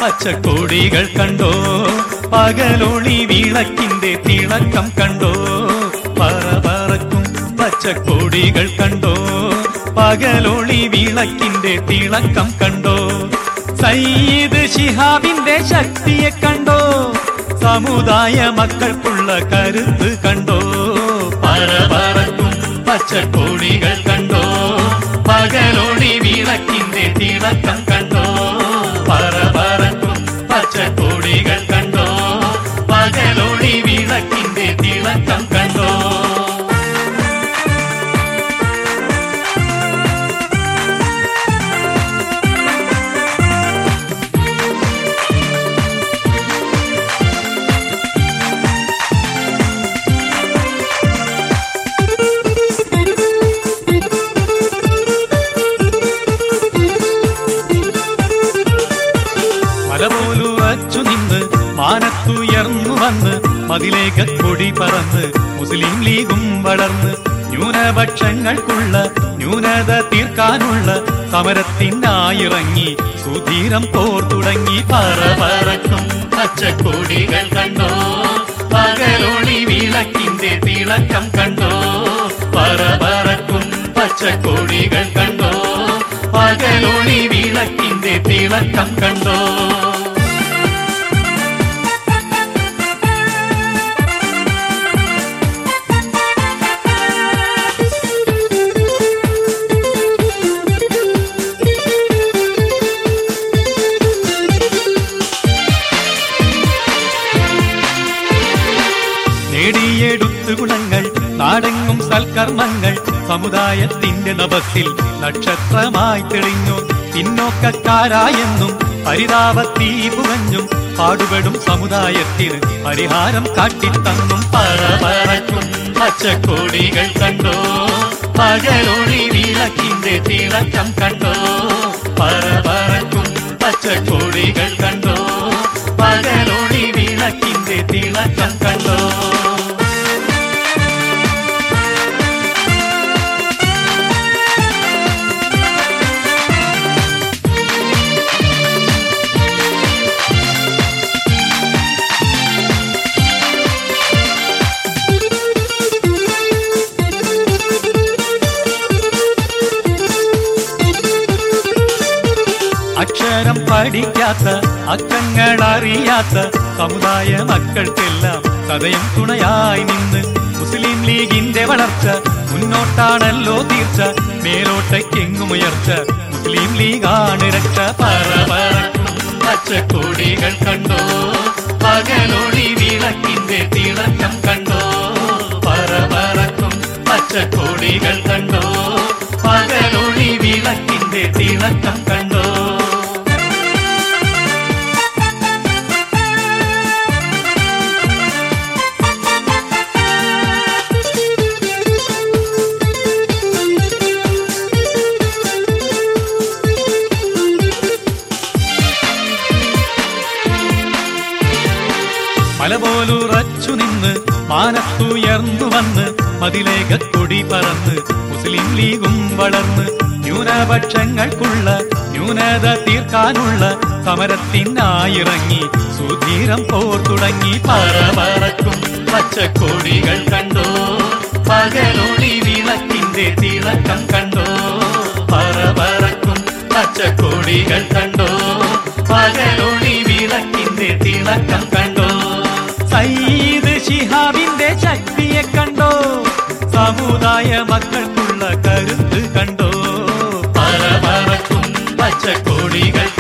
പച്ചക്കൊടികൾ കണ്ടോ പകലൊളി വിളക്കിന്റെ തിളക്കം കണ്ടോ പറ പറക്കും പച്ചക്കൊടികൾ കണ്ടോ പകലൊളി വിളക്കിന്റെ തിളക്കം കണ്ടോ സയ്യിദ് ശിഹാബിന്റെ ശക്തിയെ കണ്ടോ സമുദായ മക്കൾക്കുള്ള കരുത്ത് കണ്ടോ പറ പറക്കും പച്ചക്കൊടികൾ കണ്ടോ പകലൊളി വിളക്കിന്റെ തിളക്കം കണ്ടോ പറ പറക്കും പച്ചക്കൊടികൾ കണ്ടോ പകലൊളി വിളക്കിന്റെ തിളക്കം കണ്ടോ മലപോലുറച്ചു നിന്ന് മാനത്തുയർന്നു വന്ന് മതിലേക കൊടി പറന്ന് മുസ്ലിം ലീഗും വളർന്ന് ന്യൂനപക്ഷങ്ങൾക്കുള്ള ന്യൂനത തീർക്കാനുള്ള സമരത്തിനായിറങ്ങി സുധീരം പോർ തുടങ്ങി പറ പറക്കും പച്ചക്കൊടികൾ കണ്ടോ പകലൊളി വിളക്കിന്റെ തിളക്കം കണ്ടോ പറ പറക്കും പച്ചക്കൊടികൾ കണ്ടോ പകലൊളി വിളക്കിന്റെ തിളക്കം കണ്ടോ നേടിയെടുത്തു ഗുണങ്ങൾ നാടെങ്ങും സൽക്കർമ്മങ്ങൾ സമുദായത്തിന്റെ നഭത്തിൽ നക്ഷത്രമായി തെളിഞ്ഞു പിന്നോക്കക്കാരായെന്നും പരിതാപത്തീ പുകഞ്ഞും പാടുപെടും സമുദായത്തിന് പരിഹാരം കാട്ടിത്തന്നും പറ പറക്കും പച്ചക്കൊടികൾ കണ്ടോ പകലൊളി വിളക്കിന്റെ തിളക്കം കണ്ടോ പറ പറക്കും പച്ചക്കൊടികൾ കണ്ടോ പകലൊളി വിളക്കിന്റെ തിളക്കം കണ്ടോ അക്ഷരം പഠിക്കാത്ത അക്കങ്ങൾ അറിയാത്ത സമുദായ മക്കൾക്കെല്ലാം സദയം തുണയായി നിന്ന് മുസ്ലിം ലീഗിന്റെ വളർച്ച മുന്നോട്ടാണല്ലോ തീർച്ച മേലോട്ടേക്കെങ്ങും ഉയർച്ച മുസ്ലിം ലീഗാണ് രക്ഷ പറ പറക്കും പച്ചക്കൊടികൾ കണ്ടോ പകലൊളി വിളക്കിന്റെ തിളക്കം കണ്ടോ പറ പറക്കും പച്ചക്കൊടികൾ കണ്ടോ പകലൊളി വിളക്കിന്റെ തിളക്കം കണ്ടോ മല പോലുറച്ചു നിന്ന് മാനത്തുയർന്നു വന്ന് മതിലേക കൊടി പറന്ന് മുസ്ലിം ലീഗും വളർന്ന് ന്യൂനപക്ഷങ്ങൾക്കുള്ള ന്യൂനത തീർക്കാനുള്ള സമരത്തിനായിറങ്ങി സുധീരം പോർ തുടങ്ങി പറ പറക്കും പച്ചക്കൊടികൾ കണ്ടോ പകലൊളി വിളക്കിന്റെ തിളക്കം കണ്ടോ പറ പറക്കും പച്ചക്കൊടികൾ കണ്ടോ പകലൊളി വിളക്കിന്റെ തിളക്കം കണ്ടോ സയ്യിദ് ശിഹാബിന്റെ ശക്തിയെ കണ്ടോ സമുദായ മക്കൾക്കുള്ള കരുത്ത് കണ്ടോ പറ പറക്കും പച്ചക്കൊടികൾ